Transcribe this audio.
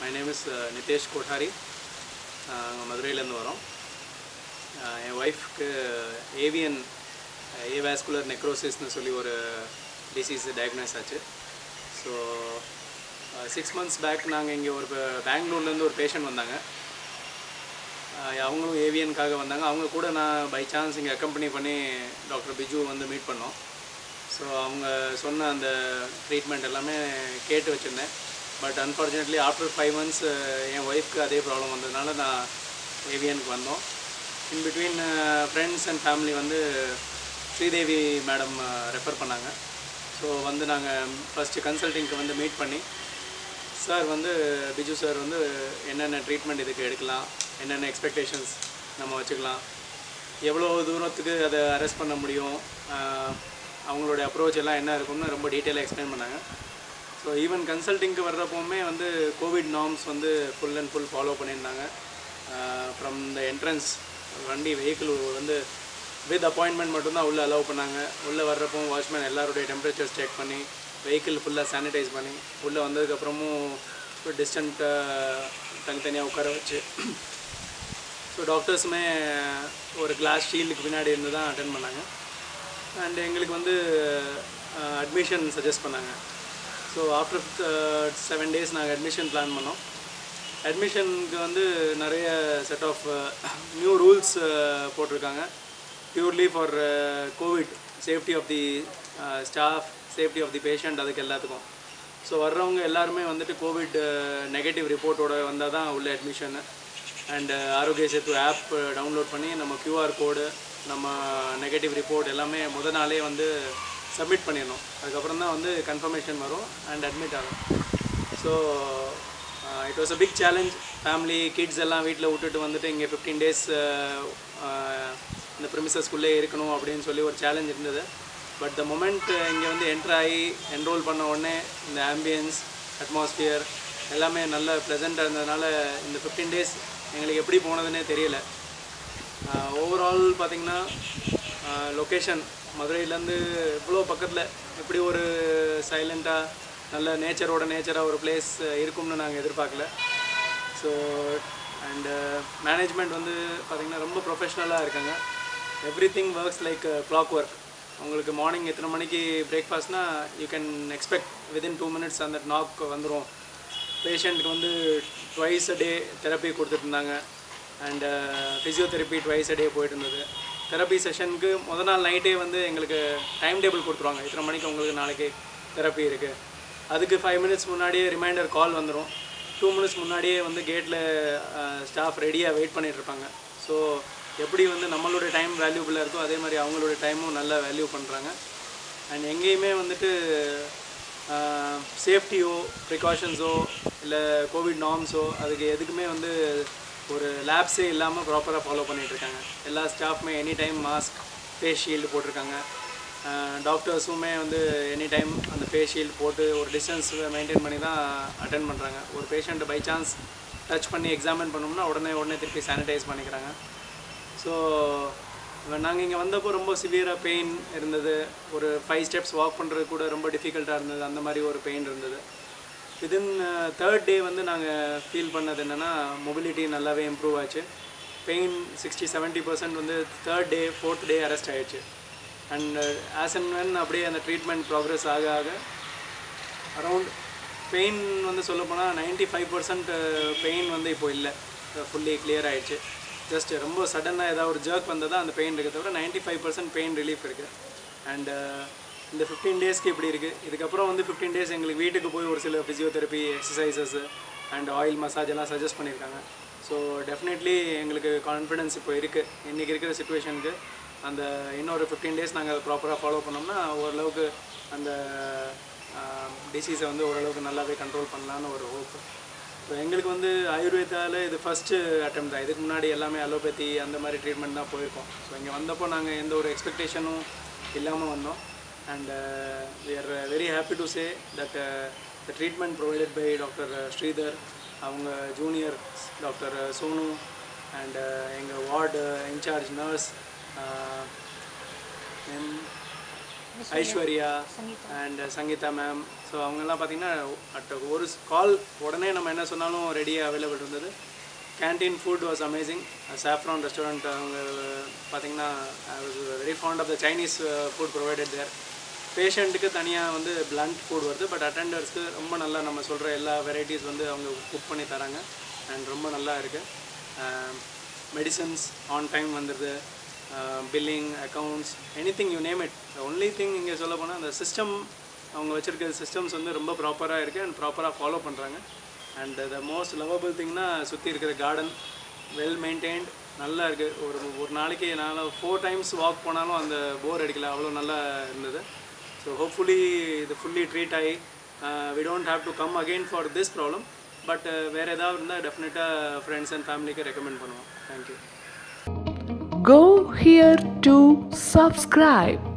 My name is Nitesh Kothari நாங்கள் மதுரையிலேருந்து வரோம் அஹ் என் ஒய்ஃப்க்கு ஏவியன் ஏவாஸ்குலர் நெக்ரோசிஸ்னு சொல்லி ஒரு டிசீஸ் டயக்னைஸ் ஆச்சு ஸோ சிக்ஸ் மந்த்ஸ் பேக் நாங்கள் இங்கே ஒரு பெங்களூர்லேருந்து ஒரு பேஷண்ட் வந்தாங்க அஹ் அவங்களும் ஏவியனுக்காக வந்தாங்க அவங்க கூட நான் பை சான்ஸ் இங்கே அக்கம்பெனி பண்ணி டாக்டர் பிஜு வந்து மீட் பண்ணோம் ஸோ அவங்க சொன்ன அந்த ட்ரீட்மெண்ட் எல்லாமே கேட்டு வச்சுருந்தேன் but unfortunately after five months என் ஒய்ஃப்க்கு அதே ப்ராப்ளம் வந்ததுனால நான் ஏவியனுக்கு வந்தோம் in between friends and family வந்து ஸ்ரீதேவி மேடம் ரெஃபர் பண்ணாங்க ஸோ வந்து நாங்கள் ஃபஸ்ட்டு கன்சல்டிங்க்கு வந்து மீட் பண்ணி சார் வந்து பிஜு சார் வந்து என்னென்ன ட்ரீட்மெண்ட் இதுக்கு எடுக்கலாம் என்னென்ன எக்ஸ்பெக்டேஷன்ஸ் நம்ம வச்சுக்கலாம் எவ்வளோ தூரத்துக்கு அதை அரெஸ்ட் பண்ண முடியும் ஆஹ் அவங்களுடைய அப்ரோச் எல்லாம் என்ன இருக்கும்னு ரொம்ப டீட்டெயிலாக எக்ஸ்பிளைன் பண்ணாங்க ஸோ ஈவன் கன்சல்டிங்க்கு வர்றப்போவுமே வந்து கோவிட் நார்ம்ஸ் வந்து ஃபுல் அண்ட் ஃபுல் ஃபாலோ பண்ணியிருந்தாங்க ஃப்ரம் த என்ட்ரன்ஸ் வண்டி வெஹிக்கிள் வந்து வித் அப்பாயின்மெண்ட் மட்டும்தான் உள்ளே அலோவ் பண்ணாங்க உள்ளே வர்றப்போ வாட்ச்மேன் எல்லாருடைய டெம்பரேச்சர்ஸ் செக் பண்ணி வெஹிக்கிள் ஃபுல்லாக சானிடைஸ் பண்ணி உள்ளே வந்ததுக்கப்புறமும் டிஸ்டன்ட்டாக தனித்தனியாக உட்கார வச்சு ஸோ டாக்டர்ஸுமே ஒரு கிளாஸ் ஷீல்டுக்கு பின்னாடி இருந்து தான் அட்டன் பண்ணாங்க அண்ட் எங்களுக்கு வந்து அட்மிஷன் சஜஸ்ட் பண்ணாங்க ஸோ ஆஃப்டர் செவன் டேஸ் நாங்கள் அட்மிஷன் பிளான் பண்ணோம் அட்மிஷனுக்கு வந்து நிறைய செட் ஆஃப் நியூ ரூல்ஸ் போட்டிருக்காங்க purely for covid safety of the staff safety of the patient அதுக்கு எல்லாத்துக்கும் ஸோ வர்றவங்க எல்லாருமே வந்துட்டு கோவிட் நெகட்டிவ் ரிப்போர்ட்டோட வந்தால் தான் உள்ள அட்மிஷனு அண்ட் ஆரோக்கிய சேத்து ஆப் டவுன்லோட் பண்ணி நம்ம QR கோடு நம்ம நெகட்டிவ் ரிப்போர்ட் எல்லாமே முத நாளே வந்து சப்மிட் பண்ணிடணும் அதுக்கப்புறம் தான் வந்து கன்ஃபர்மேஷன் வரும் அண்ட் அட்மிட் ஆகும் so it was a big challenge family kids எல்லாம் வீட்டில் விட்டுட்டு வந்துட்டு இங்கே ஃபிஃப்டீன் டேஸ் இந்த ப்ரிமிசஸ்குள்ளே இருக்கணும் அப்படின்னு சொல்லி ஒரு சேலஞ்ச் இருந்தது பட் த மொமெண்ட் இங்கே வந்து என்ட்ரு ஆகி என்ரோல் பண்ண உடனே இந்த ஆம்பியன்ஸ் அட்மாஸ்பியர் எல்லாமே நல்ல ப்ளசண்ட்டாக இருந்ததுனால இந்த ஃபிஃப்டீன் டேஸ் எங்களுக்கு எப்படி போனதுன்னே தெரியல ஓவரால் பார்த்திங்கன்னா லொக்கேஷன் மதுரையிலேருந்து இவ்வளோ பக்கத்தில் எப்படி ஒரு சைலண்ட்டாக நல்ல நேச்சரோட நேச்சராக ஒரு பிளேஸ் இருக்கும்னு நாங்கள் எதிர்பார்க்கல ஸோ அண்டு மேனேஜ்மெண்ட் வந்து பார்த்திங்கன்னா ரொம்ப ப்ரொஃபஷ்னலாக இருக்காங்க everything works like clockwork உங்களுக்கு மார்னிங் எத்தனை மணிக்கு பிரேக்ஃபாஸ்ட்னா you can expect within two minutes அந்த நாக் வந்துடும் பேஷண்ட்டுக்கு வந்து ட்வைஸ் அ டே தெரப்பி கொடுத்துட்டு இருந்தாங்க and physiotherapy twice a day போயிட்டு இருந்தது தெரப்பி செஷனுக்கு முத நாள் நைட்டே வந்து எங்களுக்கு டைம் டேபிள் கொடுத்துருவாங்க இத்தனை மணிக்கு உங்களுக்கு நாளைக்கு தெரப்பி இருக்குது அதுக்கு ஃபைவ் மினிட்ஸ் முன்னாடியே ரிமைண்டர் கால் வந்துடும் டூ மினிட்ஸ் முன்னாடியே வந்து கேட்டில் ஸ்டாஃப் ரெடியாக வெயிட் பண்ணிட்டு இருப்பாங்க ஸோ எப்படி வந்து நம்மளோட டைம் வேல்யூபிளாக இருக்கோ அதே மாதிரி அவங்களோட டைமும் நல்லா வேல்யூ பண்ணுறாங்க அண்ட் எங்கேயுமே வந்துட்டு சேஃப்டியோ ப்ரிகாஷன்ஸோ இல்லை கோவிட் நார்ம்ஸோ அதுக்கு எதுக்குமே வந்து ஒரு லேப்ஸே இல்லாமல் ப்ராப்பராக ஃபாலோ பண்ணிகிட்ருக்காங்க எல்லா ஸ்டாஃப்மே any time mask face shield போட்டிருக்காங்க டாக்டர்ஸுமே வந்து எனி டைம் அந்த ஃபேஸ் ஷீல்டு போட்டு ஒரு டிஸ்டன்ஸ் மெயின்டைன் பண்ணி தான் அட்டன் பண்ணுறாங்க ஒரு பேஷண்ட்டை பை சான்ஸ் டச் பண்ணி எக்ஸாமின் பண்ணோம்னா உடனே உடனே திருப்பி சானிடைஸ் பண்ணிக்கிறாங்க ஸோ நாங்கள் இங்கே வந்தப்போ ரொம்ப சிவியராக பெயின் இருந்தது ஒரு ஃபைவ் ஸ்டெப்ஸ் வாக் பண்ணுறது கூட ரொம்ப டிஃபிகல்ட்டாக இருந்தது அந்த மாதிரி ஒரு பெயின் இருந்தது விதின் தேர்ட் டே வந்து நாங்கள் ஃபீல் பண்ணது என்னென்னா மொபிலிட்டி நல்லாவே இம்ப்ரூவ் ஆச்சு பெயின் சிக்ஸ்டி செவன்ட்டி பர்சன்ட் வந்து third day fourth day arrest ஆகிடுச்சு அண்ட் ஆஸ் அண்ட் வென் அப்படியே அந்த ட்ரீட்மெண்ட் ப்ராக்ரஸ் ஆக ஆக அரவுண்ட் பெயின் வந்து சொல்லப்போனால் நைன்ட்டி ஃபைவ் பர்சன்ட் பெயின் வந்து இப்போ இல்லை ஃபுல்லி கிளியர் ஆகிடுச்சு ஜஸ்ட் ரொம்ப சடனாக ஏதாவது ஒரு ஜர்க் வந்தால் தான் அந்த பெயின் இருக்க தவிர ninety five percent pain relief இருக்குது அண்ட் இந்த ஃபிஃப்டீன் டேஸ்க்கு இப்படி இருக்குது இதுக்கப்புறம் வந்து ஃபிஃப்டீன் டேஸ் எங்களுக்கு வீட்டுக்கு போய் ஒரு சில physiotherapy exercises and oil massage எல்லாம் சஜஸ்ட் பண்ணியிருக்காங்க ஸோ டெஃபினெட்லி எங்களுக்கு கான்ஃபிடென்ஸ் இப்போ இருக்குது இன்றைக்கி இருக்கிற சுச்சுவேஷனுக்கு அந்த இன்னொரு ஃபிஃப்டீன் டேஸ் நாங்கள் ப்ராப்பராக ஃபாலோ பண்ணோம்னா ஓரளவுக்கு அந்த டிசீஸை வந்து ஓரளவுக்கு நல்லாவே கண்ட்ரோல் பண்ணலான்னு ஒரு ஹோப் ஸோ எங்களுக்கு வந்து ஆயுர்வேதாவில் இது ஃபஸ்ட்டு அட்டம் தான் இதுக்கு முன்னாடி எல்லாமே அலோபதி அந்த மாதிரி ட்ரீட்மெண்ட் தான் போயிருக்கோம் ஸோ இங்கே வந்தப்போ நாங்கள் எந்த ஒரு எக்ஸ்பெக்டேஷனும் இல்லாமல் வந்தோம் and we are very happy to say that the treatment provided by doctor Sridhar அவங்க ஜூனியர் டாக்டர் சோனு அண்ட் எங்கள் ward incharge nurse Aishwarya and Sangeetha ma'am so அவங்கெல்லாம் பார்த்தீங்கன்னா அட் ஒரு கால் உடனே நம்ம என்ன சொன்னாலும் ரெடியாக அவைலபிள் இருந்தது canteen food was amazing Saffron restaurant அவங்க பார்த்தீங்கன்னா I was very fond of the Chinese food provided there பேஷண்ட்டுக்கு தனியாக வந்து பிளண்ட் ஃபுட் வருது பட் அட்டெண்டர்ஸ்க்கு ரொம்ப நல்லா நம்ம சொல்கிற எல்லா வெரைட்டிஸ் வந்து அவங்க குக் பண்ணி தராங்க அண்ட் ரொம்ப நல்லா இருக்குது மெடிசன்ஸ் ஆன் டைம் வந்துடுது billing accounts anything you name it only thing இங்கே சொல்ல போனால் அந்த சிஸ்டம் அவங்க வச்சுருக்க சிஸ்டம்ஸ் வந்து ரொம்ப ப்ராப்பராக இருக்குது அண்ட் ப்ராப்பராக ஃபாலோ பண்ணுறாங்க அண்ட் த மோஸ்ட் லவபிள் திங்னா சுற்றி இருக்கிற கார்டன் வெல் மெயின்டைன்ட் நல்லா இருக்குது ஒரு ஒரு நாளைக்கு நான் ஃபோர் டைம்ஸ் வாக் போனாலும் அந்த போர் அடிக்கல அவ்வளோ நல்லா இருந்தது ஸோ ஹோப்ஃபுல்லி இது ஃபுல்லி ட்ரீட் ஆகி we don't have to come again for this problem but வேறு ஏதாவது இருந்தால் டெஃபினட்டாக ஃப்ரெண்ட்ஸ் அண்ட் ஃபேமிலிக்கு ரெக்கமெண்ட் பண்ணுவோம் thank you Go here to subscribe.